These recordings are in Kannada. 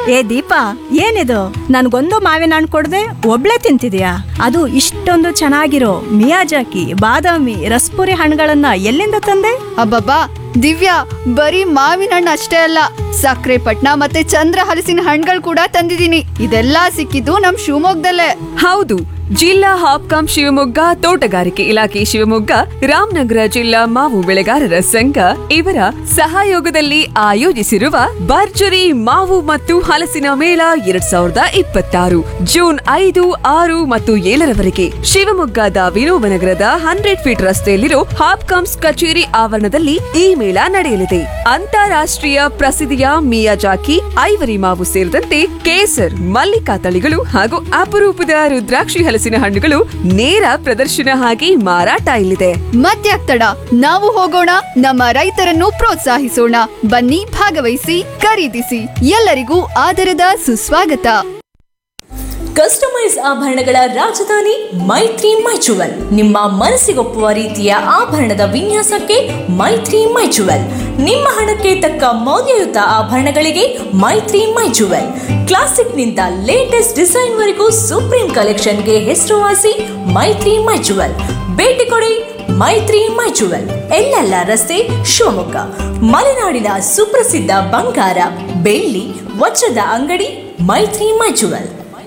ಏ ದೀಪಾ ಏನಿದು ನನ್ಗೊಂದು ಮಾವಿನ ಹಣ್ಣು ಕೊಡದೆ ಒಬ್ಳೆ ತಿಂತಿದ್ಯಾ ಅದು ಇಷ್ಟೊಂದು ಚೆನ್ನಾಗಿರೋ ಮಿಯಾಜಾಕಿ ಬಾದಾಮಿ ರಸ್ಪುರಿ ಹಣ್ಣುಗಳನ್ನ ಎಲ್ಲಿಂದ ತಂದೆ ಅಬ್ಬಬ್ಬಾ ದಿವ್ಯಾ ಬರೀ ಮಾವಿನ ಹಣ್ಣು ಅಷ್ಟೇ ಅಲ್ಲ ಸಕ್ಕರೆ ಪಟ್ನ ಮತ್ತೆ ಚಂದ್ರ ಹಲಸಿನ ಹಣ್ಣುಗಳು ಕೂಡ ತಂದಿದ್ದೀನಿ ಇದೆಲ್ಲ ಸಿಕ್ಕಿದ್ದು ನಮ್ ಶಿವಮೊಗ್ಗದಲ್ಲೇ ಹೌದು ಜಿಲ್ಲಾ ಹಾಪ್ಕಾಂ ಶಿವಮೊಗ್ಗ ತೋಟಗಾರಿಕೆ ಇಲಾಖೆ ಶಿವಮೊಗ್ಗ ರಾಮನಗರ ಜಿಲ್ಲಾ ಮಾವು ಬೆಳೆಗಾರರ ಸಂಘ ಇವರ ಸಹಯೋಗದಲ್ಲಿ ಆಯೋಜಿಸಿರುವ ಭರ್ಜರಿ ಮಾವು ಮತ್ತು ಹಲಸಿನ ಮೇಳ ಎರಡ್ ಸಾವಿರದ ಇಪ್ಪತ್ತಾರು ಜೂನ್ ಐದು ಆರು ಮತ್ತು ಏಳರವರೆಗೆ ಶಿವಮೊಗ್ಗದ ವಿನೋಬನಗರದ ಹಂಡ್ರೆಡ್ ಫೀಟ್ ರಸ್ತೆಯಲ್ಲಿರೋ ಹಾಪ್ಕಾಮ್ಸ್ ಕಚೇರಿ ಆವರಣದಲ್ಲಿ ಈ ಮೇಳ ನಡೆಯಲಿದೆ ಅಂತಾರಾಷ್ಟ್ರೀಯ ಪ್ರಸಿದ್ಧಿಯ ಮಿಯಾಜಾಕಿ ಐವರಿ ಮಾವು ಸೇರಿದಂತೆ ಕೇಸರ್ ಮಲ್ಲಿಕಾ ತಳಿಗಳು ಹಾಗೂ ಅಪರೂಪದ ರುದ್ರಾಕ್ಷಿ ಹಲಸಿನ ಹಣ್ಣುಗಳು ನೇರ ಪ್ರದರ್ಶನ ಆಗಿ ಮಾರಾಟ ಇಲ್ಲಿದೆ ಮತ್ಯಾಕ್ ತಡ ನಾವು ಹೋಗೋಣ ನಮ್ಮ ರೈತರನ್ನು ಪ್ರೋತ್ಸಾಹಿಸೋಣ ಬನ್ನಿ ಭಾಗವಹಿಸಿ ಖರೀದಿಸಿ ಎಲ್ಲರಿಗೂ ಆದರದ ಸುಸ್ವಾಗತ ಕಸ್ಟಮೈಸ್ ಆಭರಣಗಳ ರಾಜಧಾನಿ ಮೈತ್ರಿ ಮೈಚುವಲ್ ನಿಮ್ಮ ಮನಸ್ಸಿಗೊಪ್ಪುವ ರೀತಿಯ ಆಭರಣದ ವಿನ್ಯಾಸಕ್ಕೆ ಮೈತ್ರಿ ಮೈಚುವಲ್ ನಿಮ್ಮ ಹಣಕ್ಕೆ ತಕ್ಕ ಮೌಲ್ಯಯುತ ಆಭರಣಗಳಿಗೆ ಮೈತ್ರಿ ಮೈಚುವಲ್ ಕ್ಲಾಸಿಕ್ನಿಂದ ಲೇಟೆಸ್ಟ್ ಡಿಸೈನ್ವರೆಗೂ ಸುಪ್ರೀಂ ಕಲೆಕ್ಷನ್ಗೆ ಹೆಸರುವಾಸಿ ಮೈತ್ರಿ ಮೈಚುವಲ್ ಭೇಟಿ ಕೊಡಿ ಮೈತ್ರಿ ಮೈಚುವಲ್ ಎಲ್ಲೆಲ್ಲ ರಸ್ತೆ ಶಿವಮೊಗ್ಗ ಮಲೆನಾಡಿನ ಸುಪ್ರಸಿದ್ಧ ಬಂಗಾರ ಬೆಳ್ಳಿ ವಜ್ರದ ಅಂಗಡಿ ಮೈತ್ರಿ ಮೈಚುವಲ್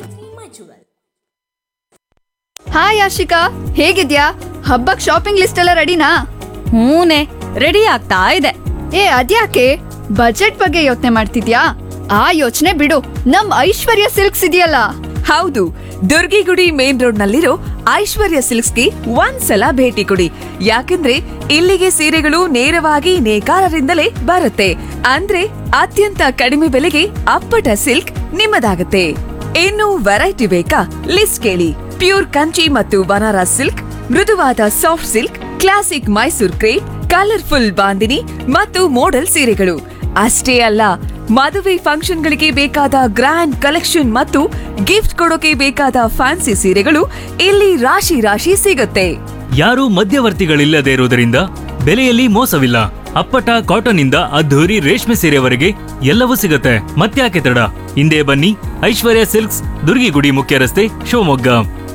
ಹಾಯ್ ಆಶಿಕಾ ಹೇಗಿದ್ಯಾ ಹಬ್ಬಕ್ ಶಾಪಿಂಗ್ ಲಿಸ್ಟ್ ಎಲ್ಲ ರೆಡಿನಾ ಹೂನೆ ರೆಡಿ ಆಗ್ತಾ ಇದೆ ಏ ಅದ್ಯಾಕೆ ಬಜೆಟ್ ಬಗ್ಗೆ ಯೋಚನೆ ಮಾಡ್ತಿದ್ಯಾ ಆ ಯೋಚನೆ ಬಿಡು ನಮ್ ಐಶ್ವರ್ಯ ಸಿಲ್ಕ್ಸ್ ಇದೆಯಲ್ಲ ಹೌದು ದುರ್ಗಿಗುಡಿ ಮೇನ್ ರೋಡ್ ನಲ್ಲಿರೋ ಐಶ್ವರ್ಯ ಸಿಲ್ಕ್ಸ್ಗೆ ಒಂದ್ಸಲ ಭೇಟಿ ಕೊಡಿ ಯಾಕಂದ್ರೆ ಇಲ್ಲಿಗೆ ಸೀರೆಗಳು ನೇರವಾಗಿ ನೇಕಾರರಿಂದಲೇ ಬರುತ್ತೆ ಅಂದ್ರೆ ಅತ್ಯಂತ ಕಡಿಮೆ ಬೆಲೆಗೆ ಅಪ್ಪಟ ಸಿಲ್ಕ್ ನಿಮ್ಮದಾಗುತ್ತೆ ಇನ್ನು ವೆರೈಟಿ ಬೇಕಾ ಲಿಸ್ಟ್ ಕೇಳಿ ಪ್ಯೂರ್ ಕಂಚಿ ಮತ್ತು ಬನಾರಸ್ ಸಿಲ್ಕ್ ಮೃದುವಾದ soft silk classic Mysore crepe colourful bandhini ಮತ್ತು ಮೋಡಲ್ ಸೀರೆಗಳು ಅಷ್ಟೇ ಅಲ್ಲ ಮದುವೆ ಫಂಕ್ಷನ್ಗಳಿಗೆ ಬೇಕಾದ ಗ್ರ್ಯಾಂಡ್ ಕಲೆಕ್ಷನ್ ಮತ್ತು ಗಿಫ್ಟ್ ಕೊಡೋಕೆ ಬೇಕಾದ ಫ್ಯಾನ್ಸಿ ಸೀರೆಗಳು ಇಲ್ಲಿ ರಾಶಿ ರಾಶಿ ಸಿಗುತ್ತೆ ಯಾರೂ ಮಧ್ಯವರ್ತಿಗಳಿಲ್ಲದೆ ಇರುವುದರಿಂದ ಬೆಲೆಯಲ್ಲಿ ಮೋಸವಿಲ್ಲ ಅಪ್ಪಟ ಕಾಟನ್ ಇಂದ ಅದ್ಧೂರಿ ರೇಷ್ಮೆ ಸೀರೆವರೆಗೆ ಎಲ್ಲವೂ ಸಿಗುತ್ತೆ ಮತ್ತ್ಯಾಕೆ ತಡ ಹಿಂದೆ ಬನ್ನಿ ಐಶ್ವರ್ಯ ಸಿಲ್ಕ್ಸ್ ದುರ್ಗಿಗುಡಿ ಮುಖ್ಯ ರಸ್ತೆ ಶಿವಮೊಗ್ಗ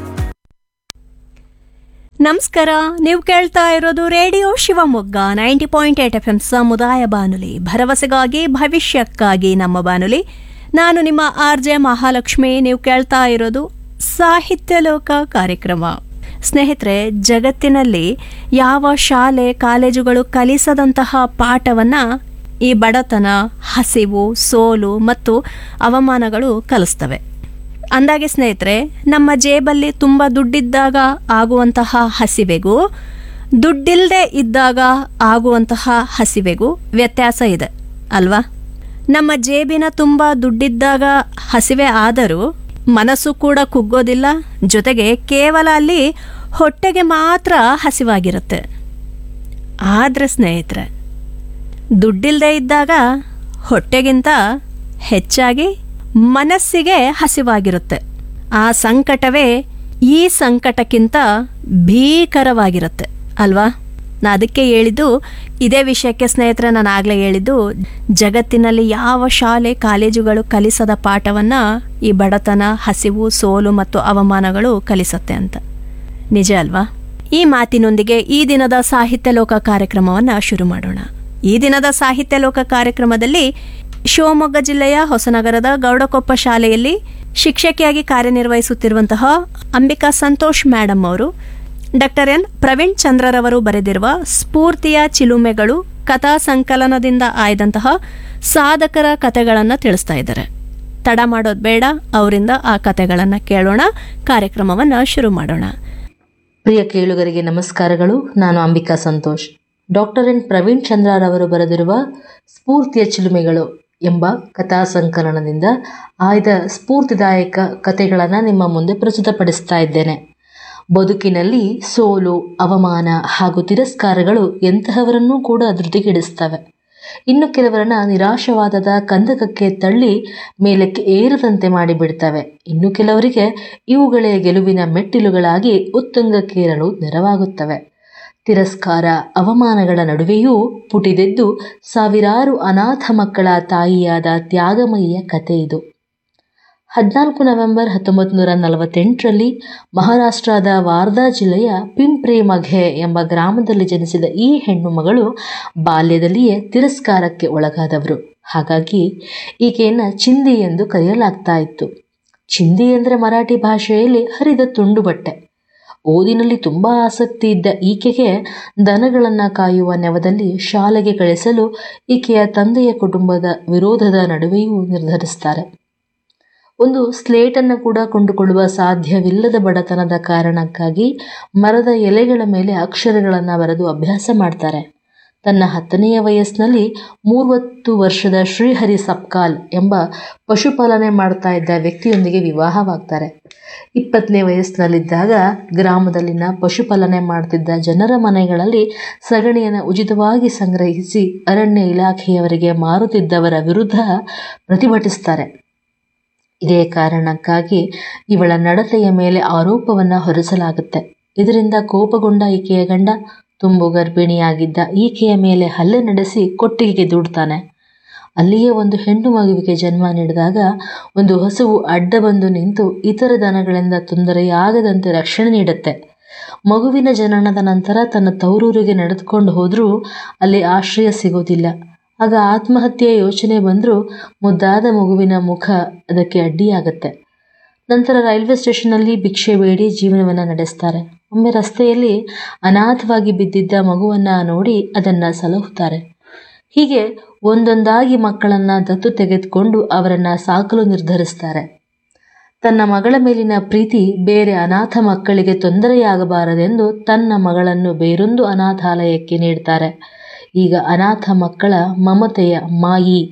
ನಮಸ್ಕಾರ ನೀವು ಕೇಳ್ತಾ ಇರೋದು radio Shivamogga ninety point eight F M ಸಮುದಾಯ ಬಾನುಲಿ ಭರವಸೆಗಾಗಿ ಭವಿಷ್ಯಕ್ಕಾಗಿ ನಮ್ಮ ಬಾನುಲಿ ನಾನು ನಿಮ್ಮ ಆರ್ ಜೆ ಮಹಾಲಕ್ಷ್ಮಿ ನೀವು ಕೇಳ್ತಾ ಇರೋದು ಸಾಹಿತ್ಯ ಲೋಕ ಕಾರ್ಯಕ್ರಮ ಸ್ನೇಹಿತರೆ ಜಗತ್ತಿನಲ್ಲಿ ಯಾವ ಶಾಲೆ ಕಾಲೇಜುಗಳು ಕಲಿಸದಂತಹ ಪಾಠವನ್ನು ಈ ಬಡತನ ಹಸಿವು ಸೋಲು ಮತ್ತು ಅವಮಾನಗಳು ಕಲಿಸ್ತವೆ ಅಂದಾಗೆ ಸ್ನೇಹಿತರೆ ನಮ್ಮ ಜೇಬಲ್ಲಿ ತುಂಬ ದುಡ್ಡಿದ್ದಾಗ ಆಗುವಂತಹ ಹಸಿವೆಗೂ ದುಡ್ಡಿಲ್ಲದೆ ಇದ್ದಾಗ ಆಗುವಂತಹ ಹಸಿವೆಗೂ ವ್ಯತ್ಯಾಸ ಇದೆ ಅಲ್ವಾ ನಮ್ಮ ಜೇಬಿನ ತುಂಬ ದುಡ್ಡಿದ್ದಾಗ ಹಸಿವೆ ಆದರೂ ಮನಸ್ಸು ಕೂಡ ಕುಗ್ಗೋದಿಲ್ಲ ಜೊತೆಗೆ ಕೇವಲ ಅಲ್ಲಿ ಹೊಟ್ಟೆಗೆ ಮಾತ್ರ ಹಸಿವಾಗಿರುತ್ತೆ ಆದರೆ ಸ್ನೇಹಿತರೆ ದುಡ್ಡಿಲ್ಲದೆ ಇದ್ದಾಗ ಹೊಟ್ಟೆಗಿಂತ ಹೆಚ್ಚಾಗಿ ಮನಸ್ಸಿಗೆ ಹಸಿವಾಗಿರುತ್ತೆ ಆ ಸಂಕಟವೇ ಈ ಸಂಕಟಕ್ಕಿಂತ ಭೀಕರವಾಗಿರುತ್ತೆ ಅಲ್ವಾ ನಾ ಅದಕ್ಕೆ ಹೇಳಿದ್ದು ಇದೇ ವಿಷಯಕ್ಕೆ ಸ್ನೇಹಿತರೆ ನಾನು ಆಗಲೇ ಹೇಳಿದ್ದು ಜಗತ್ತಿನಲ್ಲಿ ಯಾವ ಶಾಲೆ ಕಾಲೇಜುಗಳು ಕಲಿಸದ ಪಾಠವನ್ನು ಈ ಬಡತನ ಹಸಿವು ಸೋಲು ಮತ್ತು ಅವಮಾನಗಳು ಕಲಿಸುತ್ತೆ ಅಂತ ನಿಜ ಅಲ್ವಾ ಈ ಮಾತಿನೊಂದಿಗೆ ಈ ದಿನದ ಸಾಹಿತ್ಯ ಲೋಕ ಕಾರ್ಯಕ್ರಮವನ್ನು ಶುರು ಮಾಡೋಣ ಈ ದಿನದ ಸಾಹಿತ್ಯ ಲೋಕ ಕಾರ್ಯಕ್ರಮದಲ್ಲಿ ಶಿವಮೊಗ್ಗ ಜಿಲ್ಲೆಯ ಹೊಸನಗರದ ಗೌಡಕೊಪ್ಪ ಶಾಲೆಯಲ್ಲಿ ಶಿಕ್ಷಕಿಯಾಗಿ ಕಾರ್ಯನಿರ್ವಹಿಸುತ್ತಿರುವಂತಹ ಅಂಬಿಕಾ ಸಂತೋಷ್ ಮೇಡಮ್ ಅವರು ಡಾಕ್ಟರ್ ಎನ್ ಪ್ರವೀಣ್ ಚಂದ್ರರವರು ಬರೆದಿರುವ ಸ್ಫೂರ್ತಿಯ ಚಿಲುಮೆಗಳು ಕಥಾ ಸಂಕಲನದಿಂದ ಆಯ್ದಂತಹ ಸಾಧಕರ ಕಥೆಗಳನ್ನು ತಿಳಿಸ್ತಾ ಇದ್ದಾರೆ ತಡ ಮಾಡೋದು ಬೇಡ ಅವರಿಂದ ಆ ಕಥೆಗಳನ್ನು ಕೇಳೋಣ ಕಾರ್ಯಕ್ರಮವನ್ನು ಶುರು ಮಾಡೋಣ ಪ್ರಿಯ ಕೇಳುಗರಿಗೆ ನಮಸ್ಕಾರಗಳು ನಾನು ಅಂಬಿಕಾ ಸಂತೋಷ್ ಡಾಕ್ಟರ್ ಎನ್ ಪ್ರವೀಣ್ ಚಂದ್ರರವರು ಬರೆದಿರುವ ಸ್ಫೂರ್ತಿಯ ಚಿಲುಮೆಗಳು ಎಂಬ ಕಥಾ ಸಂಕಲನದಿಂದ ಆಯ್ದ ಸ್ಫೂರ್ತಿದಾಯಕ ಕಥೆಗಳನ್ನು ನಿಮ್ಮ ಮುಂದೆ ಪ್ರಸ್ತುತಪಡಿಸ್ತಾ ಇದ್ದೇನೆ ಬದುಕಿನಲ್ಲಿ ಸೋಲು ಅವಮಾನ ಹಾಗೂ ತಿರಸ್ಕಾರಗಳು ಎಂತಹವರನ್ನೂ ಕೂಡ ಧೃತಿಗೆಡಿಸ್ತವೆ ಇನ್ನು ಕೆಲವರನ್ನ ನಿರಾಶವಾದದ ಕಂದಕಕ್ಕೆ ತಳ್ಳಿ ಮೇಲಕ್ಕೆ ಏರದಂತೆ ಮಾಡಿಬಿಡ್ತವೆ ಇನ್ನು ಕೆಲವರಿಗೆ ಇವುಗಳೇ ಗೆಲುವಿನ ಮೆಟ್ಟಿಲುಗಳಾಗಿ ಉತ್ತುಂಗಕ್ಕೇರಲು ನೆರವಾಗುತ್ತವೆ ತಿರಸ್ಕಾರ ಅವಮಾನಗಳ ನಡುವೆಯೂ ಪುಟಿದೆದ್ದು ಸಾವಿರಾರು ಅನಾಥ ಮಕ್ಕಳ ತಾಯಿಯಾದ ತ್ಯಾಗಮಯಿಯ ಕಥೆ ಇದು ಹದಿನಾಲ್ಕು ನವೆಂಬರ್ ಹತ್ತೊಂಬತ್ತು ನೂರ ನಲವತ್ತೆಂಟರಲ್ಲಿ ಮಹಾರಾಷ್ಟ್ರದ ವಾರ್ಧಾ ಜಿಲ್ಲೆಯ ಪಿಂಪ್ರಿ ಮಘೆ ಎಂಬ ಗ್ರಾಮದಲ್ಲಿ ಜನಿಸಿದ ಈ ಹೆಣ್ಣು ಮಗಳು ಬಾಲ್ಯದಲ್ಲಿಯೇ ತಿರಸ್ಕಾರಕ್ಕೆ ಒಳಗಾದವರು ಹಾಗಾಗಿ ಈಕೆಯನ್ನು ಚಿಂದಿ ಎಂದು ಕರೆಯಲಾಗ್ತಾ ಇತ್ತು ಚಿಂದಿ ಎಂದರೆ ಮರಾಠಿ ಭಾಷೆಯಲ್ಲಿ ಹರಿದ ತುಂಡು ಬಟ್ಟೆ ಓದಿನಲ್ಲಿ ತುಂಬ ಆಸಕ್ತಿ ಇದ್ದ ಈಕೆಗೆ ದನಗಳನ್ನು ಕಾಯುವ ನೆವದಲ್ಲಿ ಶಾಲೆಗೆ ಕಳಿಸಲು ಈಕೆಯ ತಂದೆಯ ಕುಟುಂಬದ ವಿರೋಧದ ನಡುವೆಯೂ ನಿರ್ಧರಿಸ್ತಾರೆ ಒಂದು ಸ್ಲೇಟನ್ನು ಕೂಡ ಕೊಂಡುಕೊಳ್ಳುವ ಸಾಧ್ಯವಿಲ್ಲದ ಬಡತನದ ಕಾರಣಕ್ಕಾಗಿ ಮರದ ಎಲೆಗಳ ಮೇಲೆ ಅಕ್ಷರಗಳನ್ನು ಬರೆದು ಅಭ್ಯಾಸ ಮಾಡ್ತಾರೆ ತನ್ನ ಹತ್ತನೆಯ ವಯಸ್ಸಿನಲ್ಲಿ ಮೂವತ್ತು ವರ್ಷದ ಶ್ರೀಹರಿ ಸಪ್ಕಾಲ್ ಎಂಬ ಪಶುಪಾಲನೆ ಮಾಡ್ತಾ ಇದ್ದ ವ್ಯಕ್ತಿಯೊಂದಿಗೆ ವಿವಾಹವಾಗ್ತಾರೆ ಇಪ್ಪತ್ತನೇ ವಯಸ್ಸಿನಲ್ಲಿದ್ದಾಗ ಗ್ರಾಮದಲ್ಲಿನ ಪಶುಪಾಲನೆ ಮಾಡ್ತಿದ್ದ ಜನರ ಮನೆಗಳಲ್ಲಿ ಸಗಣಿಯನ್ನು ಉಚಿತವಾಗಿ ಸಂಗ್ರಹಿಸಿ ಅರಣ್ಯ ಇಲಾಖೆಯವರಿಗೆ ಮಾರುತ್ತಿದ್ದವರ ವಿರುದ್ಧ ಪ್ರತಿಭಟಿಸ್ತಾರೆ ಇದೇ ಕಾರಣಕ್ಕಾಗಿ ಇವಳ ನಡತೆಯ ಮೇಲೆ ಆರೋಪವನ್ನು ಹೊರಿಸಲಾಗುತ್ತೆ ಇದರಿಂದ ಕೋಪಗೊಂಡ ಈಕೆಯ ಗಂಡ ತುಂಬು ಗರ್ಭಿಣಿಯಾಗಿದ್ದ ಈಕೆಯ ಮೇಲೆ ಹಲ್ಲೆ ನಡೆಸಿ ಕೊಟ್ಟಿಗೆಗೆ ದೂಡ್ತಾನೆ ಅಲ್ಲಿಯೇ ಒಂದು ಹೆಣ್ಣು ಮಗುವಿಗೆ ಜನ್ಮ ನೀಡಿದಾಗ ಒಂದು ಹಸುವು ಅಡ್ಡ ಬಂದು ನಿಂತು ಇತರ ದನಗಳಿಂದ ತೊಂದರೆಯಾಗದಂತೆ ರಕ್ಷಣೆ ನೀಡುತ್ತೆ ಮಗುವಿನ ಜನನದ ನಂತರ ತನ್ನ ತವರೂರಿಗೆ ನಡೆದುಕೊಂಡು ಹೋದರೂ ಅಲ್ಲಿ ಆಶ್ರಯ ಸಿಗೋದಿಲ್ಲ ಆಗ ಆತ್ಮಹತ್ಯೆಯ ಯೋಚನೆ ಬಂದರೂ ಮುದ್ದಾದ ಮಗುವಿನ ಮುಖ ಅದಕ್ಕೆ ಅಡ್ಡಿಯಾಗತ್ತೆ ನಂತರ ರೈಲ್ವೆ ಸ್ಟೇಷನ್ನಲ್ಲಿ ಭಿಕ್ಷೆ ಬೇಡಿ ಜೀವನವನ್ನು ನಡೆಸ್ತಾರೆ ಒಮ್ಮೆ ರಸ್ತೆಯಲ್ಲಿ ಅನಾಥವಾಗಿ ಬಿದ್ದಿದ್ದ ಮಗುವನ್ನು ನೋಡಿ ಅದನ್ನು ಸಲಹುತ್ತಾರೆ ಹೀಗೆ ಒಂದೊಂದಾಗಿ ಮಕ್ಕಳನ್ನು ದತ್ತು ತೆಗೆದುಕೊಂಡು ಅವರನ್ನು ಸಾಕಲು ನಿರ್ಧರಿಸ್ತಾರೆ ತನ್ನ ಮಗಳ ಮೇಲಿನ ಪ್ರೀತಿ ಬೇರೆ ಅನಾಥ ಮಕ್ಕಳಿಗೆ ತೊಂದರೆಯಾಗಬಾರದೆಂದು ತನ್ನ ಮಗಳನ್ನು ಬೇರೊಂದು ಅನಾಥಾಲಯಕ್ಕೆ ನೀಡ್ತಾರೆ ಈಗ ಅನಾಥ ಮಕ್ಕಳ ಮಮತೆಯ ಮಾಯಿ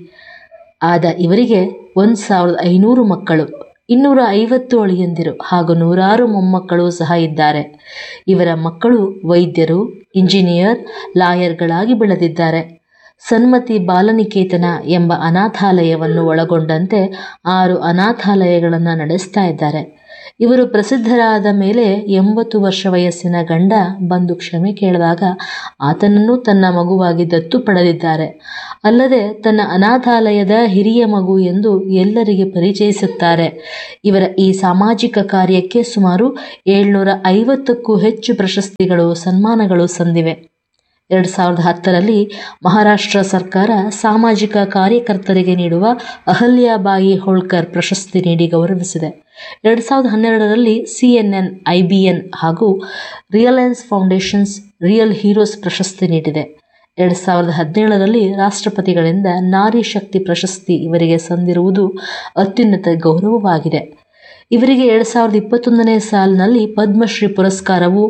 ಆದ ಇವರಿಗೆ ಒಂದು ಸಾವಿರದ ಐನೂರು ಮಕ್ಕಳು ಇನ್ನೂರ ಐವತ್ತು ಅಳಿಯಂದಿರು ಹಾಗೂ ನೂರಾರು ಮೊಮ್ಮಕ್ಕಳು ಸಹ ಇದ್ದಾರೆ ಇವರ ಮಕ್ಕಳು ವೈದ್ಯರು ಇಂಜಿನಿಯರ್ ಲಾಯರ್ಗಳಾಗಿ ಬೆಳೆದಿದ್ದಾರೆ ಸನ್ಮತಿ ಬಾಲನಿಕೇತನ ಎಂಬ ಅನಾಥಾಲಯವನ್ನು ಒಳಗೊಂಡಂತೆ ಆರು ಅನಾಥಾಲಯಗಳನ್ನು ನಡೆಸ್ತಾ ಇದ್ದಾರೆ ಇವರು ಪ್ರಸಿದ್ಧರಾದ ಮೇಲೆ ಎಂಬತ್ತು ವರ್ಷ ವಯಸ್ಸಿನ ಗಂಡ ಬಂದು ಕ್ಷಮೆ ಕೇಳಿದಾಗ ಆತನನ್ನು ತನ್ನ ಮಗುವಾಗಿ ದತ್ತು ಪಡೆದಿದ್ದಾರೆ ಅಲ್ಲದೆ ತನ್ನ ಅನಾಥಾಲಯದ ಹಿರಿಯ ಮಗು ಎಂದು ಎಲ್ಲರಿಗೆ ಪರಿಚಯಿಸುತ್ತಾರೆ ಇವರ ಈ ಸಾಮಾಜಿಕ ಕಾರ್ಯಕ್ಕೆ ಸುಮಾರು ಏಳ್ನೂರ ಐವತ್ತಕ್ಕೂ ಹೆಚ್ಚು ಪ್ರಶಸ್ತಿಗಳು ಸನ್ಮಾನಗಳು ಸಂದಿವೆ ಎರಡು ಸಾವಿರದ ಹತ್ತರಲ್ಲಿ ಮಹಾರಾಷ್ಟ್ರ ಸರ್ಕಾರ ಸಾಮಾಜಿಕ ಕಾರ್ಯಕರ್ತರಿಗೆ ನೀಡುವ ಅಹಲ್ಯಾಬಾಯಿ ಹೋಳ್ಕರ್ ಪ್ರಶಸ್ತಿ ನೀಡಿ ಗೌರವಿಸಿದೆ ಎರಡು ಸಾವಿರದ ಹನ್ನೆರಡರಲ್ಲಿ C N N I B N ಹಾಗೂ ರಿಯಲಯನ್ಸ್ ಫೌಂಡೇಶನ್ಸ್ ರಿಯಲ್ ಹೀರೋಸ್ ಪ್ರಶಸ್ತಿ ನೀಡಿದೆ ಎರಡು ಸಾವಿರದ ಹದಿನೇಳರಲ್ಲಿ ರಾಷ್ಟ್ರಪತಿಗಳಿಂದ ನಾರಿ ಶಕ್ತಿ ಪ್ರಶಸ್ತಿ ಇವರಿಗೆ ಸಂದಿರುವುದು ಅತ್ಯುನ್ನತ ಗೌರವವಾಗಿದೆ ಇವರಿಗೆ ಎರಡು ಸಾವಿರದ ಇಪ್ಪತ್ತೊಂದನೇ ಸಾಲಿನಲ್ಲಿ ಪದ್ಮಶ್ರೀ ಪುರಸ್ಕಾರವು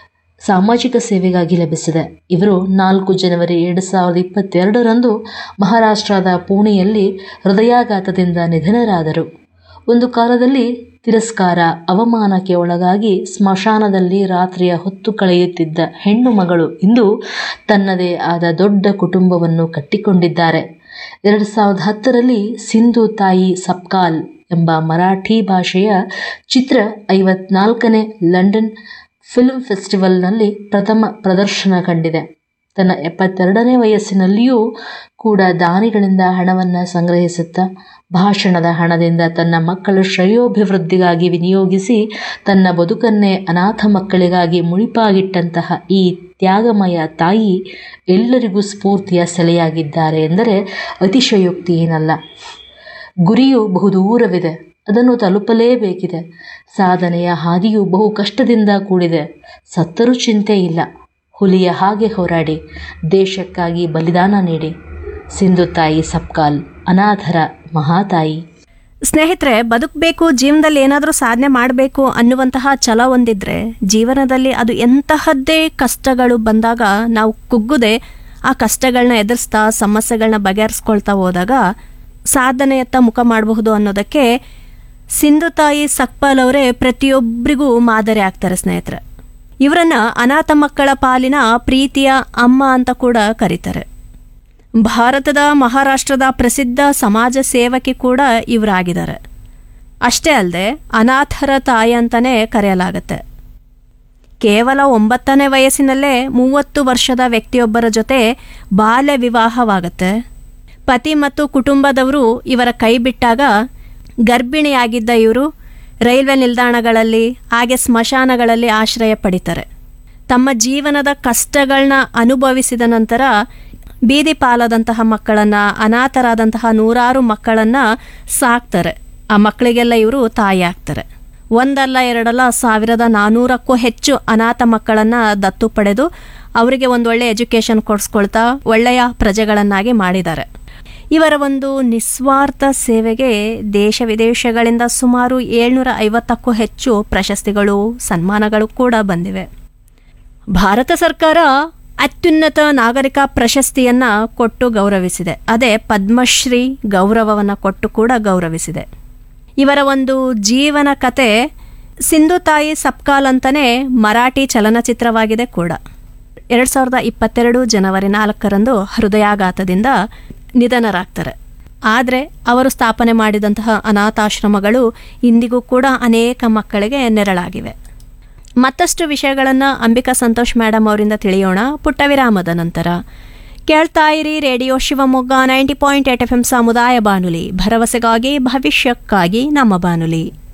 ಸಾಮಾಜಿಕ ಸೇವೆಗಾಗಿ ಲಭಿಸಿದೆ ಇವರು ನಾಲ್ಕು ಜನವರಿ ಎರಡು ಸಾವಿರದ ಇಪ್ಪತ್ತೆರಡರಂದು ಮಹಾರಾಷ್ಟ್ರದ ಪುಣೆಯಲ್ಲಿ ಹೃದಯಾಘಾತದಿಂದ ನಿಧನರಾದರು ಒಂದು ಕಾಲದಲ್ಲಿ ತಿರಸ್ಕಾರ ಅವಮಾನಕ್ಕೆ ಒಳಗಾಗಿ ಸ್ಮಶಾನದಲ್ಲಿ ರಾತ್ರಿಯ ಹೊತ್ತು ಕಳೆಯುತ್ತಿದ್ದ ಹೆಣ್ಣು ಮಗಳು ಇಂದು ತನ್ನದೇ ಆದ ದೊಡ್ಡ ಕುಟುಂಬವನ್ನು ಕಟ್ಟಿಕೊಂಡಿದ್ದಾರೆ ಎರಡು ಸಾವಿರದ ಹತ್ತರಲ್ಲಿ ಸಿಂಧು ತಾಯಿ ಸಪ್ಕಾಲ್ ಎಂಬ ಮರಾಠಿ ಭಾಷೆಯ ಚಿತ್ರ ಐವತ್ನಾಲ್ಕನೇ ಲಂಡನ್ ಫಿಲ್ಮ್ ಫೆಸ್ಟಿವಲ್ನಲ್ಲಿ ಪ್ರಥಮ ಪ್ರದರ್ಶನ ಕಂಡಿದೆ ತನ್ನ ಎಪ್ಪತ್ತೆರಡನೇ ವಯಸ್ಸಿನಲ್ಲಿಯೂ ಕೂಡ ದಾನಿಗಳಿಂದ ಹಣವನ್ನು ಸಂಗ್ರಹಿಸುತ್ತಾ ಭಾಷಣದ ಹಣದಿಂದ ತನ್ನ ಮಕ್ಕಳ ಶ್ರೇಯೋಭಿವೃದ್ಧಿಗಾಗಿ ವಿನಿಯೋಗಿಸಿ ತನ್ನ ಬದುಕನ್ನೇ ಅನಾಥ ಮಕ್ಕಳಿಗಾಗಿ ಮುಡಿಪಾಗಿಟ್ಟಂತಹ ಈ ತ್ಯಾಗಮಯ ತಾಯಿ ಎಲ್ಲರಿಗೂ ಸ್ಫೂರ್ತಿಯ ಸೆಲೆಯಾಗಿದ್ದಾರೆ ಎಂದರೆ ಅತಿಶಯೋಕ್ತಿ ಏನಲ್ಲ ಗುರಿಯು ಬಹುದೂರವಿದೆ ಅದನ್ನು ತಲುಪಲೇಬೇಕಿದೆ ಸಾಧನೆಯ ಹಾದಿಯು ಬಹು ಕಷ್ಟದಿಂದ ಕೂಡಿದೆ ಸತ್ತರೂ ಚಿಂತೆ ಇಲ್ಲ ಹುಲಿಯ ಹಾಗೆ ಹೋರಾಡಿ ದೇಶಕ್ಕಾಗಿ ಬಲಿದಾನ ನೀಡಿ ಸಿಂಧು ತಾಯಿ ಸಪ್ಕಾಲ್ ಅನಾಥರ ಮಹಾತಾಯಿ ಸ್ನೇಹಿತರೆ ಬದುಕಬೇಕು ಜೀವನದಲ್ಲಿ ಏನಾದರೂ ಸಾಧನೆ ಮಾಡಬೇಕು ಅನ್ನುವಂತಹ ಛಲ ಹೊಂದಿದ್ರೆ ಜೀವನದಲ್ಲಿ ಅದು ಎಂತಹದ್ದೇ ಕಷ್ಟಗಳು ಬಂದಾಗ ನಾವು ಕುಗ್ಗುದೆ ಆ ಕಷ್ಟಗಳನ್ನ ಎದುರಿಸ್ತಾ ಸಮಸ್ಯೆಗಳನ್ನ ಬಗೆಹರಿಸ್ಕೊಳ್ತಾ ಹೋದಾಗ ಸಾಧನೆಯತ್ತ ಮುಖ ಮಾಡಬಹುದು ಅನ್ನೋದಕ್ಕೆ ಸಿಂಧು ತಾಯಿ ಸಕ್ಪಾಲ್ ಅವರೇ ಪ್ರತಿಯೊಬ್ಬರಿಗೂ ಮಾದರಿ ಆಗ್ತಾರೆ ಸ್ನೇಹಿತರೆ ಇವರನ್ನ ಅನಾಥ ಮಕ್ಕಳ ಪಾಲಿನ ಪ್ರೀತಿಯ ಅಮ್ಮ ಅಂತ ಕೂಡ ಕರೀತಾರೆ ಭಾರತದ ಮಹಾರಾಷ್ಟ್ರದ ಪ್ರಸಿದ್ಧ ಸಮಾಜ ಸೇವಕಿ ಕೂಡ ಇವರಾಗಿದ್ದಾರೆ ಅಷ್ಟೇ ಅಲ್ಲದೆ ಅನಾಥರ ತಾಯಿ ಅಂತಲೇ ಕರೆಯಲಾಗತ್ತೆ ಕೇವಲ ಒಂಬತ್ತನೇ ವಯಸ್ಸಿನಲ್ಲೇ ಮೂವತ್ತು ವರ್ಷದ ವ್ಯಕ್ತಿಯೊಬ್ಬರ ಜೊತೆ ಬಾಲ್ಯ ವಿವಾಹವಾಗತ್ತೆ ಪತಿ ಮತ್ತು ಕುಟುಂಬದವರು ಇವರ ಕೈ ಬಿಟ್ಟಾಗ ಗರ್ಭಿಣಿಯಾಗಿದ್ದ ಇವರು ರೈಲ್ವೆ ನಿಲ್ದಾಣಗಳಲ್ಲಿ ಹಾಗೆ ಸ್ಮಶಾನಗಳಲ್ಲಿ ಆಶ್ರಯ ಪಡಿತಾರೆ ತಮ್ಮ ಜೀವನದ ಕಷ್ಟಗಳನ್ನ ಅನುಭವಿಸಿದ ನಂತರ ಬೀದಿ ಪಾಲಾದಂತಹ ಮಕ್ಕಳನ್ನು ಅನಾಥರಾದಂತಹ ನೂರಾರು ಮಕ್ಕಳನ್ನು ಸಾಕ್ತಾರೆ ಆ ಮಕ್ಕಳಿಗೆಲ್ಲ ಇವರು ತಾಯಿ ಆಗ್ತಾರೆ ಒಂದಲ್ಲ ಎರಡಲ್ಲ ಸಾವಿರದ ನಾನ್ನೂರಕ್ಕೂ ಹೆಚ್ಚು ಅನಾಥ ಮಕ್ಕಳನ್ನು ದತ್ತು ಪಡೆದು ಅವರಿಗೆ ಒಂದು ಒಳ್ಳೆ ಎಜುಕೇಷನ್ ಕೊಡಿಸ್ಕೊಳ್ತಾ ಒಳ್ಳೆಯ ಪ್ರಜೆಗಳನ್ನಾಗಿ ಮಾಡಿದ್ದಾರೆ ಇವರ ಒಂದು ನಿಸ್ವಾರ್ಥ ಸೇವೆಗೆ ದೇಶ ವಿದೇಶಗಳಿಂದ ಸುಮಾರು ಏಳ್ನೂರ ಐವತ್ತಕ್ಕೂ ಹೆಚ್ಚು ಪ್ರಶಸ್ತಿಗಳು ಸನ್ಮಾನಗಳು ಕೂಡ ಬಂದಿವೆ ಭಾರತ ಸರ್ಕಾರ ಅತ್ಯುನ್ನತ ನಾಗರಿಕ ಪ್ರಶಸ್ತಿಯನ್ನ ಕೊಟ್ಟು ಗೌರವಿಸಿದೆ ಅದೇ ಪದ್ಮಶ್ರೀ ಗೌರವವನ್ನು ಕೊಟ್ಟು ಕೂಡ ಗೌರವಿಸಿದೆ ಇವರ ಒಂದು ಜೀವನ ಕತೆ ಸಿಂಧು ತಾಯಿ ಸಪ್ಕಾಲ್ ಅಂತಲೇ ಮರಾಠಿ ಚಲನಚಿತ್ರವಾಗಿದೆ ಕೂಡ ಎರಡು ಸಾವಿರದ ಇಪ್ಪತ್ತೆರಡು ಜನವರಿ ನಾಲ್ಕರಂದು ಹೃದಯಾಘಾತದಿಂದ ನಿಧನರಾಗ್ತಾರೆ ಆದರೆ ಅವರು ಸ್ಥಾಪನೆ ಮಾಡಿದಂತಹ ಅನಾಥಾಶ್ರಮಗಳು ಇಂದಿಗೂ ಕೂಡ ಅನೇಕ ಮಕ್ಕಳಿಗೆ ನೆರಳಾಗಿವೆ ಮತ್ತಷ್ಟು ವಿಷಯಗಳನ್ನು ಅಂಬಿಕಾ ಸಂತೋಷ್ ಮೇಡಮ್ ಅವರಿಂದ ತಿಳಿಯೋಣ ಪುಟ್ಟ ವಿರಾಮದ ನಂತರ ಕೇಳ್ತಾ ಇರಿ radio Shivamogga ninety point eight F M ಸಮುದಾಯ ಬಾನುಲಿ ಭರವಸೆಗಾಗಿ ಭವಿಷ್ಯಕ್ಕಾಗಿ ನಮ್ಮ ಬಾನುಲಿ